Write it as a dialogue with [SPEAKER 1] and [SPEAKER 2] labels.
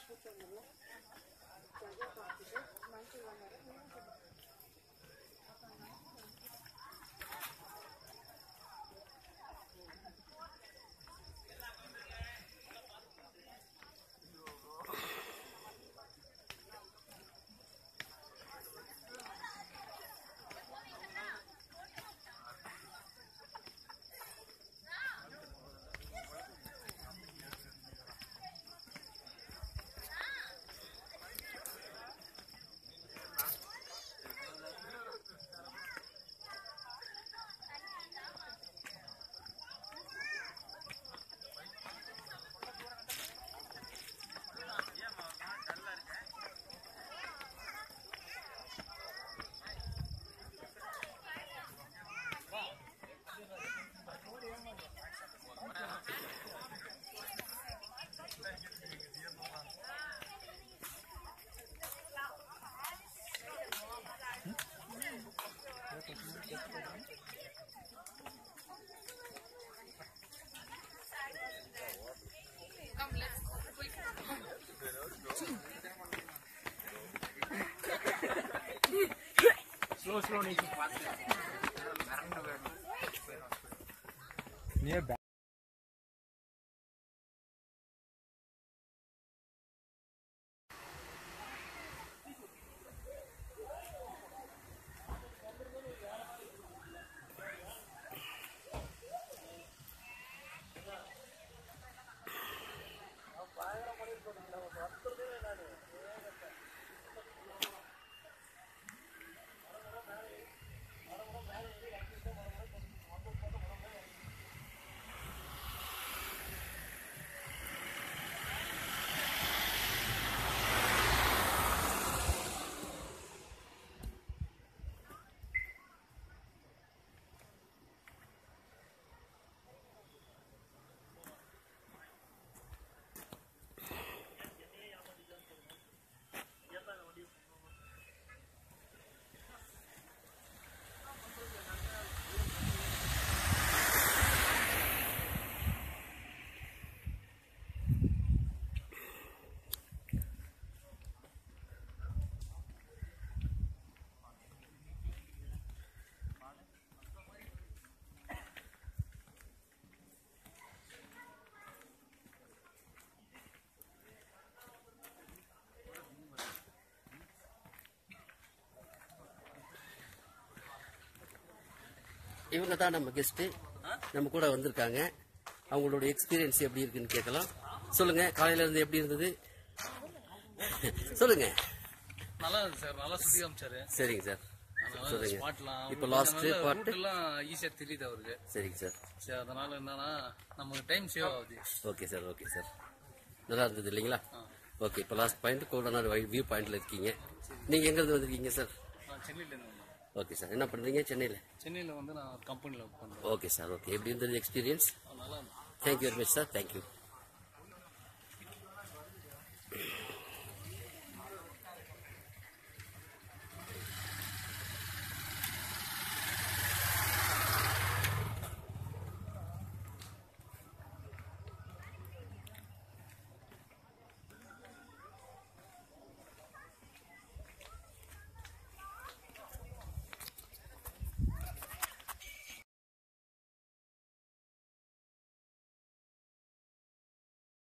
[SPEAKER 1] slow slow நீங்க near back
[SPEAKER 2] இவங்க தான் நம்ம கெஸ்ட்டு நம்ம கூட வந்திருக்காங்க அவங்களோட எக்ஸ்பீரியன்ஸ் எப்படி இருக்குன்னு கேட்கலாம் சொல்லுங்க காலையில இருந்து எப்படி இருந்தது சொல்லுங்க
[SPEAKER 3] நல்லா இருந்துச்சு சார் நல்லா சுத்தி காமிச்சாரு
[SPEAKER 2] சரிங்க சார் சொல்லுங்க
[SPEAKER 3] ஸ்பாட்லாம்
[SPEAKER 2] இப்போ லாஸ்ட் பார்ட்
[SPEAKER 3] எல்லாம் ஈஸியா தெரியுது அவருக்கு
[SPEAKER 2] சரிங்க சார்
[SPEAKER 3] சரி அதனால என்னன்னா நமக்கு டைம் சேவ் ஆகுது
[SPEAKER 2] ஓகே சார் ஓகே சார் நல்லா இருந்தது இல்லைங்களா ஓகே இப்போ லாஸ்ட் பாயிண்ட் கோடனார் வியூ பாயிண்ட்ல இருக்கீங்க நீங்க எங்க இருந்து வந்திருக்கீங்க சார்
[SPEAKER 3] நான் சென்னையில இருந்து வந்தேன்
[SPEAKER 2] ஓகே சார் என்ன பண்றீங்க சென்னையில்
[SPEAKER 3] சென்னையில வந்து நான் கம்பெனில ஒர்க் பண்றேன்
[SPEAKER 2] ஓகே சார் ஓகே எப்படி இருந்தது எக்ஸ்பீரியன்ஸ்
[SPEAKER 3] நல்லா இருந்துச்சு
[SPEAKER 2] thank you very much sir thank you